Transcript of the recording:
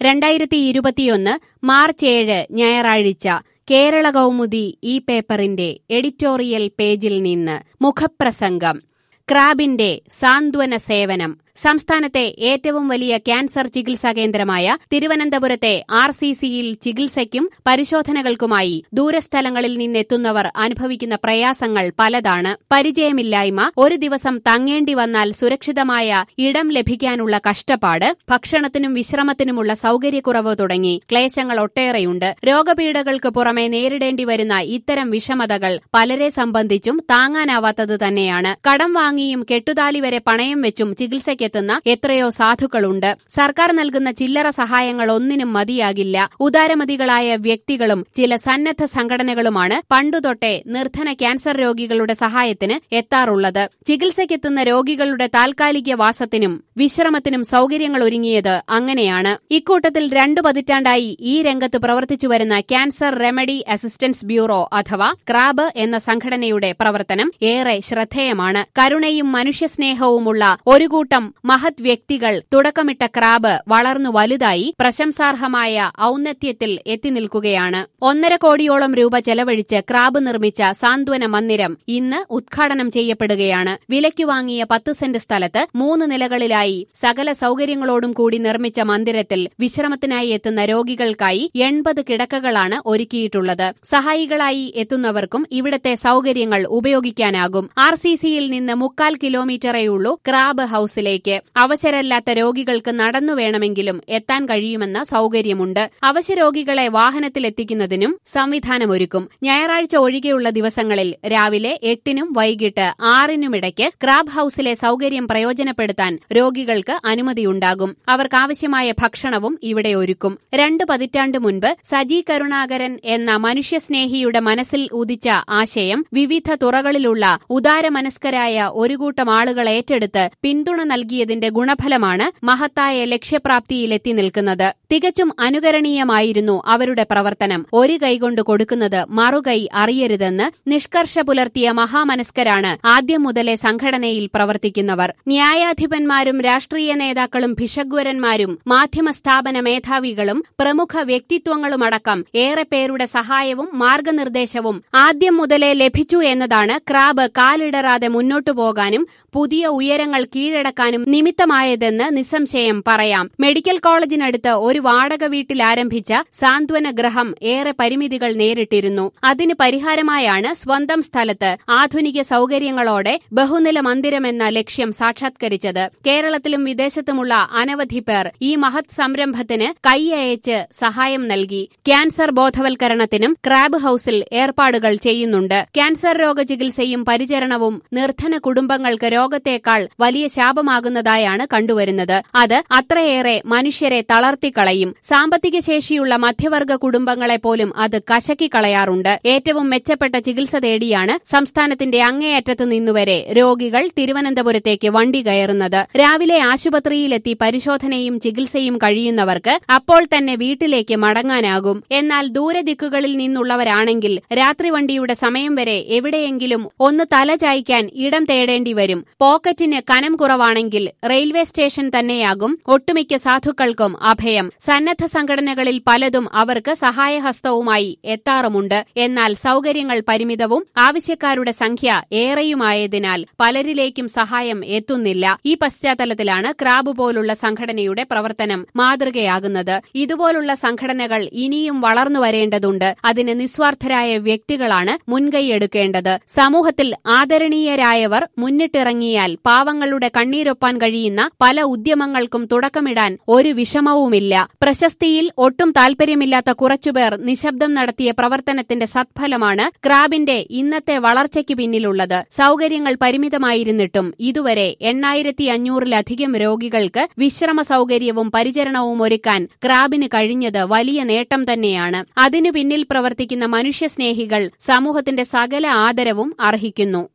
രണ്ടായിരത്തി ഇരുപത്തിയൊന്ന് മാർച്ച് ഏഴ് ഞായറാഴ്ച കേരള കൗമുദി ഈ പേപ്പറിന്റെ എഡിറ്റോറിയൽ പേജിൽ നിന്ന് മുഖപ്രസംഗം ക്രാബിന്റെ സാന്ത്വന സേവനം സംസ്ഥാനത്തെ ഏറ്റവും വലിയ ക്യാൻസർ ചികിത്സാ കേന്ദ്രമായ തിരുവനന്തപുരത്തെ ആർ സി സിയിൽ ചികിത്സയ്ക്കും പരിശോധനകൾക്കുമായി ദൂരസ്ഥലങ്ങളിൽ നിന്നെത്തുന്നവർ അനുഭവിക്കുന്ന പ്രയാസങ്ങൾ പലതാണ് പരിചയമില്ലായ്മ ഒരു ദിവസം തങ്ങേണ്ടി വന്നാൽ സുരക്ഷിതമായ ഇടം ലഭിക്കാനുള്ള കഷ്ടപ്പാട് ഭക്ഷണത്തിനും വിശ്രമത്തിനുമുള്ള സൌകര്യക്കുറവ് തുടങ്ങി ക്ലേശങ്ങൾ ഒട്ടേറെയുണ്ട് രോഗപീഠകൾക്ക് പുറമെ നേരിടേണ്ടി വരുന്ന ഇത്തരം വിഷമതകൾ പലരെ സംബന്ധിച്ചും താങ്ങാനാവാത്തത് തന്നെയാണ് കടം വാങ്ങിയും കെട്ടുതാലി വരെ പണയം വെച്ചും ചികിത്സയ്ക്ക് എത്തുന്ന എത്രയോ സാധുക്കളുണ്ട് സർക്കാർ നൽകുന്ന ചില്ലറ സഹായങ്ങൾ ഒന്നിനും മതിയാകില്ല ഉദാരമതികളായ വ്യക്തികളും ചില സന്നദ്ധ സംഘടനകളുമാണ് പണ്ടുതൊട്ടേ നിർധന ക്യാൻസർ രോഗികളുടെ സഹായത്തിന് എത്താറുള്ളത് ചികിത്സയ്ക്കെത്തുന്ന രോഗികളുടെ താൽക്കാലിക വാസത്തിനും വിശ്രമത്തിനും സൌകര്യങ്ങൾ ഒരുങ്ങിയത് അങ്ങനെയാണ് ഇക്കൂട്ടത്തിൽ രണ്ടു പതിറ്റാണ്ടായി ഈ രംഗത്ത് പ്രവർത്തിച്ചുവരുന്ന ക്യാൻസർ റെമഡി അസിസ്റ്റൻസ് ബ്യൂറോ അഥവാ ക്രാബ് എന്ന സംഘടനയുടെ പ്രവർത്തനം ഏറെ ശ്രദ്ധേയമാണ് കരുണയും മനുഷ്യസ്നേഹവുമുള്ള ഒരു കൂട്ടം മഹത് വ്യക്തികൾ തുടക്കമിട്ട ക്രാബ് വളർന്നു വലുതായി പ്രശംസാർഹമായ ഔന്നത്യത്തിൽ എത്തി നിൽക്കുകയാണ് ഒന്നര കോടിയോളം രൂപ ചെലവഴിച്ച് ക്രാബ് നിർമ്മിച്ച സാന്ത്വന മന്ദിരം ഇന്ന് ഉദ്ഘാടനം ചെയ്യപ്പെടുകയാണ് വിലയ്ക്ക് വാങ്ങിയ പത്ത് സെന്റ് സ്ഥലത്ത് മൂന്ന് നിലകളിലായി സകല സൌകര്യങ്ങളോടും കൂടി നിർമ്മിച്ച മന്ദിരത്തിൽ വിശ്രമത്തിനായി എത്തുന്ന രോഗികൾക്കായി എൺപത് കിടക്കകളാണ് ഒരുക്കിയിട്ടുള്ളത് സഹായികളായി എത്തുന്നവർക്കും ഇവിടത്തെ സൌകര്യങ്ങൾ ഉപയോഗിക്കാനാകും ആർ സി സിയിൽ നിന്ന് മുക്കാൽ കിലോമീറ്ററേയുള്ളൂ ക്രാബ് ഹൌസിലേക്ക് അവശരല്ലാത്ത രോഗികൾക്ക് നടന്നു വേണമെങ്കിലും എത്താൻ കഴിയുമെന്ന സൌകര്യമുണ്ട് അവശ്യ രോഗികളെ വാഹനത്തിലെത്തിക്കുന്നതിനും സംവിധാനമൊരുക്കും ഞായറാഴ്ച ഒഴികെയുള്ള ദിവസങ്ങളിൽ രാവിലെ എട്ടിനും വൈകിട്ട് ആറിനുമിടയ്ക്ക് ക്രാബ് ഹൌസിലെ സൌകര്യം പ്രയോജനപ്പെടുത്താൻ രോഗികൾക്ക് അനുമതിയുണ്ടാകും അവർക്കാവശ്യമായ ഭക്ഷണവും ഇവിടെ ഒരുക്കും രണ്ട് പതിറ്റാണ്ട് മുൻപ് സജി കരുണാകരൻ എന്ന മനുഷ്യസ്നേഹിയുടെ മനസ്സിൽ ഉദിച്ച ആശയം വിവിധ തുറകളിലുള്ള ഉദാരമനസ്കരായ ഒരു കൂട്ടം ആളുകൾ ഏറ്റെടുത്ത് പിന്തുണ നൽകിയതിന്റെ ഗുണഫലമാണ് മഹത്തായ ലക്ഷ്യപ്രാപ്തിയിലെത്തി നിൽക്കുന്നത് തികച്ചും അനുകരണീയമായിരുന്നു അവരുടെ പ്രവർത്തനം ഒരു കൈകൊണ്ട് കൊടുക്കുന്നത് മറുകൈ അറിയരുതെന്ന് നിഷ്കർഷ പുലർത്തിയ മഹാമനസ്കരാണ് ആദ്യം മുതലേ സംഘടനയിൽ പ്രവർത്തിക്കുന്നവർ ന്യായാധിപന്മാരും രാഷ്ട്രീയ നേതാക്കളും ഭിഷഗ്വരന്മാരും മാധ്യമ സ്ഥാപന മേധാവികളും പ്രമുഖ വ്യക്തിത്വങ്ങളുമടക്കം ഏറെ പേരുടെ സഹായവും മാർഗനിർദ്ദേശവും ആദ്യം മുതലേ ലഭിച്ചു എന്നതാണ് ക്രാബ് കാലിടറാതെ മുന്നോട്ടു പോകാനും പുതിയ ഉയരങ്ങൾ കീഴടക്കാനും നിമിത്തമായതെന്ന് നിസ്സംശയം പറയാം മെഡിക്കൽ കോളേജിനടുത്ത് ഒരു വാടക വീട്ടിൽ ആരംഭിച്ച സാന്ത്വന ഗ്രഹം ഏറെ പരിമിതികൾ നേരിട്ടിരുന്നു അതിന് പരിഹാരമായാണ് സ്വന്തം സ്ഥലത്ത് ആധുനിക സൌകര്യങ്ങളോടെ ബഹുനില മന്ദിരമെന്ന ലക്ഷ്യം സാക്ഷാത്കരിച്ചത് കേരളത്തിലും വിദേശത്തുമുള്ള അനവധി പേർ ഈ മഹത് സംരംഭത്തിന് കൈയയച്ച് സഹായം നൽകി ക്യാൻസർ ബോധവൽക്കരണത്തിനും ക്രാബ് ഹൌസിൽ ഏർപ്പാടുകൾ ചെയ്യുന്നുണ്ട് ക്യാൻസർ രോഗ ചികിത്സയും പരിചരണവും നിർധന കുടുംബങ്ങൾക്ക് രോഗത്തേക്കാൾ വലിയ ശാപമാകുന്നതായാണ് കണ്ടുവരുന്നത് അത് അത്രയേറെ മനുഷ്യരെ തളർത്തിക്കളയും സാമ്പത്തിക ശേഷിയുള്ള മധ്യവർഗ കുടുംബങ്ങളെ പോലും അത് കശക്കിക്കളയാറുണ്ട് ഏറ്റവും മെച്ചപ്പെട്ട ചികിത്സ തേടിയാണ് സംസ്ഥാനത്തിന്റെ അങ്ങേയറ്റത്ത് നിന്നുവരെ രോഗികൾ തിരുവനന്തപുരത്തേക്ക് വണ്ടി കയറുന്നത് രാവിലെ ആശുപത്രിയിലെത്തി പരിശോധനയും ചികിത്സയും കഴിയുന്നവർക്ക് അപ്പോൾ തന്നെ വീട്ടിലേക്ക് മടങ്ങാനാകും എന്നാൽ ദൂരദിക്കുകളിൽ നിന്നുള്ളവരാണെങ്കിൽ രാത്രി വണ്ടിയുടെ സമയം വരെ എവിടെയെങ്കിലും ഒന്ന് തലചായ്ക്കാൻ ഇടം തേടേണ്ടി വരും പോക്കറ്റിന് കനം കുറവാണെങ്കിൽ റെയിൽവേ സ്റ്റേഷൻ തന്നെയാകും ഒട്ടുമിക്ക സാധുക്കൾക്കും അഭയം സന്നദ്ധ സംഘടനകളിൽ പലതും അവർക്ക് സഹായഹസ്തവുമായി എത്താറുമുണ്ട് എന്നാൽ സൌകര്യങ്ങൾ പരിമിതവും ആവശ്യക്കാരുടെ സംഖ്യ ഏറെയുമായതിനാൽ പലരിലേക്കും സഹായം എത്തുന്നില്ല ഈ പശ്ചാത്തലത്തിലാണ് ക്രാബ് പോലുള്ള സംഘടനയുടെ പ്രവർത്തനം മാതൃകയാകുന്നത് ഇതുപോലുള്ള സംഘടനകൾ ഇനിയും വളർന്നു വരേണ്ടതുണ്ട് അതിന് നിസ്വാർത്ഥരായ വ്യക്തികളാണ് മുൻകൈയെടുക്കേണ്ടത് സമൂഹത്തിൽ ആദരണീയരായവർ മുന്നിട്ടിറങ്ങിയാൽ പാവങ്ങളുടെ കണ്ണീരൊപ്പാൻ കഴിയുന്ന പല ഉദ്യമങ്ങൾക്കും തുടക്കമിടാൻ ഒരു വിഷമവുമില്ല പ്രശസ്തിയിൽ ഒട്ടും താൽപര്യമില്ലാത്ത കുറച്ചുപേർ നിശബ്ദം നടത്തിയ പ്രവർത്തനത്തിന്റെ സത്ഫലമാണ് ക്രാബിന്റെ ഇന്നത്തെ വളർച്ചയ്ക്ക് പിന്നിലുള്ളത് സൌകര്യങ്ങൾ പരിമിതമായിരുന്നിട്ടും ഇതുവരെ എണ്ണായിരത്തി അഞ്ഞൂറിലധികം രോഗികൾക്ക് വിശ്രമ സൌകര്യവും പരിചരണവും ഒരുക്കാൻ ക്രാബിന് കഴിഞ്ഞത് വലിയ നേട്ടം തന്നെയാണ് അതിനു പിന്നിൽ പ്രവർത്തിക്കുന്ന മനുഷ്യസ്നേഹികൾ സമൂഹത്തിന്റെ സകല ആദരവും അർഹിക്കുന്നു